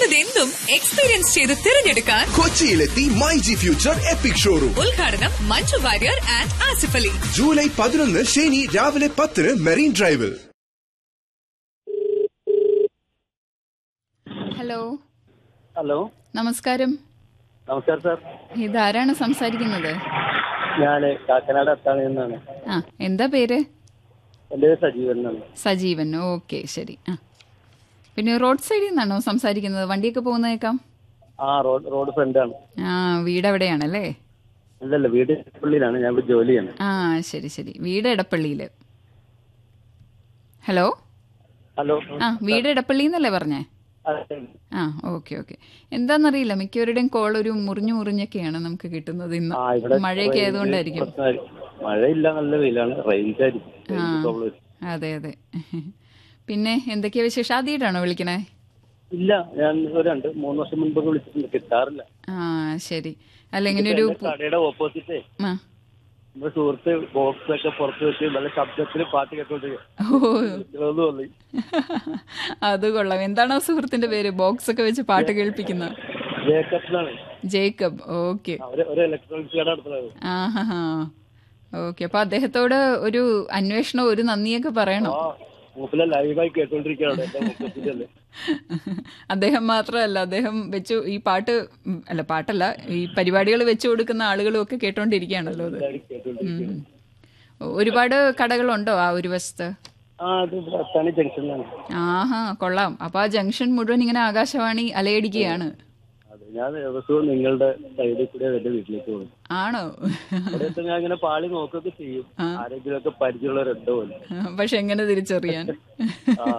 ഇഷ്ടമുള്ളതെന്തും experience ചെയ്ത് തിരഞ്ഞെടുക്കാൻ കൊച്ചിയിലെത്തി my G future epic showroom ഉദ്ഘാടനം മഞ്ജു വാര്യർ ആൻഡ് ആസിഫ് അലി ജൂലൈ പതിനൊന്ന് ശനി രാവിലെ പത്തിന് മെറീൻ ഡ്രൈവിൽ ഹലോ ഹലോ നമസ്കാരം നമസ്കാരം സാർ ഇതാരാണ് സംസാരിക്കുന്നത് ഞാൻ കാക്കനാട് അത്താണി എന്നാണ് ആ എന്താ പേര് എൻ്റെ പേര് സജീവൻ എന്നാണ് സജീവൻ ഓക്കെ ശരി ആ പിന്നെ റോഡ് സൈഡിൽ നിന്നാണോ സംസാരിക്കുന്നത് വണ്ടിയൊക്കെ പോകുന്നേക്കാം ആ റോഡ് റോഡ് ഫ്രണ്ടാണ് ആ വീട് എവിടെയാണല്ലേ അല്ലല്ല വീട് പള്ളിയിലാണ് ഞാൻ ഇവിടെ ജോലി ചെയ്യണം ആ ശരി ശരി വീട് എടപ്പള്ളിയിൽ ഹലോ ഹലോ ആ വീട് എടപ്പള്ളി എന്നല്ലേ പറഞ്ഞേ അതെ. ആ ഓക്കെ ഓക്കെ എന്താണെന്നറിയില്ല മിക്കവരുടെയും കോൾ ഒരു മുറിഞ്ഞു മുറിഞ്ഞൊക്കെയാണ് നമുക്ക് കിട്ടുന്നത് ആ ഇന്ന് ഇവിടെ മഴയൊക്കെ റേഞ്ച് ആയതുകൊണ്ടായിരിക്കും പ്രശ്നമായിരിക്കും. മഴയില്ല നല്ല വെയിലാണ് റേഞ്ച് ആയിരിക്കും റേഞ്ച് പ്രോബ്ലം അതെ അതെ പിന്നെ എന്തൊക്കെയാ വിശേഷം ആദ്യമായിട്ടാണോ വിളിക്കണേ ഇല്ല ഞാൻ ഒരു രണ്ട് മൂന്ന് വർഷം മുൻപ് വിളിച്ചിട്ടുണ്ട് കിട്ടാറില്ല ആ ശരി അല്ല ഇങ്ങനെ ഒരു എന്റെ കടയുടെ ഓപ്പോസിറ്റ് ആ നമ്മുടെ സുഹൃത്ത് ബോക്സ് ഒക്കെ പുറത്ത് വെച്ച് നല്ല ശബ്ദത്തിൽ പാട്ട് കേട്ടോണ്ടിരിക്കും ഓ തോന്നി അത് കൊള്ളാം എന്താണ് ആ സുഹൃത്തിന്റെ പേര് ബോക്സ് ഒക്കെ വെച്ച് പാട്ട് കേൾപ്പിക്കുന്ന ജേക്കബിലാണ് ജേക്കബ് ഓക്കെ അവര് ഒരു ഇലക്ട്രോണിക്സ് കട നടത്തുന്നത് ആ ഹാ ഹാ ഓക്കെ അപ്പൊ അദ്ദേഹത്തോട് ഒരു അന്വേഷണം ഒരു നന്ദിയൊക്കെ പറയണം ആ മൂപ്പിലെ ലൈവായി കേട്ടോണ്ടിരിക്കുകയാണ് എന്റെ മുപ്പത്തിന്റെ അദ്ദേഹം മാത്രമല്ല അദ്ദേഹം വെച്ചു ഈ പാട്ട് ഉം, അല്ല പാട്ടല്ല ഈ പരിപാടികൾ വെച്ചു കൊടുക്കുന്ന ആളുകളും ഒക്കെ കേട്ടോണ്ടിരിക്കുകയാണല്ലോ അത് കേട്ടോണ്ടിരിക്കുകയാണ് ഉം. ഒരുപാട് കടകളുണ്ടോ ആ ഒരു വശത്ത് ആ അത് ഇവിടെ അത്താണി ജംഗ്ഷനിലാണ് ആഹാ കൊള്ളാം അപ്പൊ ആ ജംഗ്ഷൻ മുഴുവൻ ഇങ്ങനെ ആകാശവാണി അലയടിക്കുകയാണ് അത് ഞാൻ ദിവസവും നിങ്ങളുടെ സൈഡിൽ കൂടെ എന്റെ വീട്ടിലേക്ക് പോകും ആണോ അവിടെ എത്തുമ്പോൾ ഞാൻ ഇങ്ങനെ പാളി നോക്കുകയൊക്കെ ചെയ്യും ആരെങ്കിലും ഒക്കെ പരിചയമുള്ളവരുണ്ടോ എന്ന്. പക്ഷെ എങ്ങനെ തിരിച്ചറിയാൻ ആ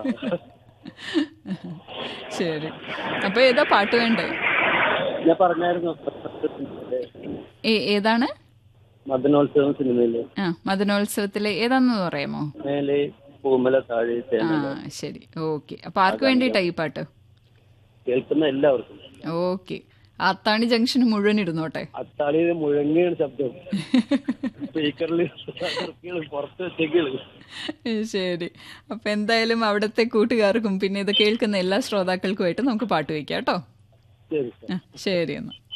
ശരി അപ്പൊ ഏതാ പാട്ട് വേണ്ടേ ഞാൻ പറഞ്ഞായിരുന്നു ഏ- ഏതാണ് മദനോത്സവം സിനിമയില് ആ മദനോത്സവത്തിലെ ഏതാന്ന് പറയാമോ മേലെ പൂമല താഴെ ആ തേന ശരി ഓക്കെ അപ്പൊ ആർക്ക് വേണ്ടിയിട്ടാ ഈ പാട്ട് കേൾക്കുന്ന എല്ലാവർക്കും ഓക്കെ അത്താണി ജംഗ്ഷൻ മുഴുവൻ ഇരുന്നോട്ടെ അത്താളി മുഴങ്ങിയാണ് ശബ്ദം സ്പീക്കറിൽ പുറത്ത് വെച്ചേക്കാണ് ശരി അപ്പൊ എന്തായാലും അവിടുത്തെ കൂട്ടുകാർക്കും പിന്നെ ഇത് കേൾക്കുന്ന എല്ലാ ശ്രോതാക്കൾക്കുമായിട്ട് നമുക്ക് പാട്ട് വെക്കാം കേട്ടോ ശരി ആ, ശരി എന്നാ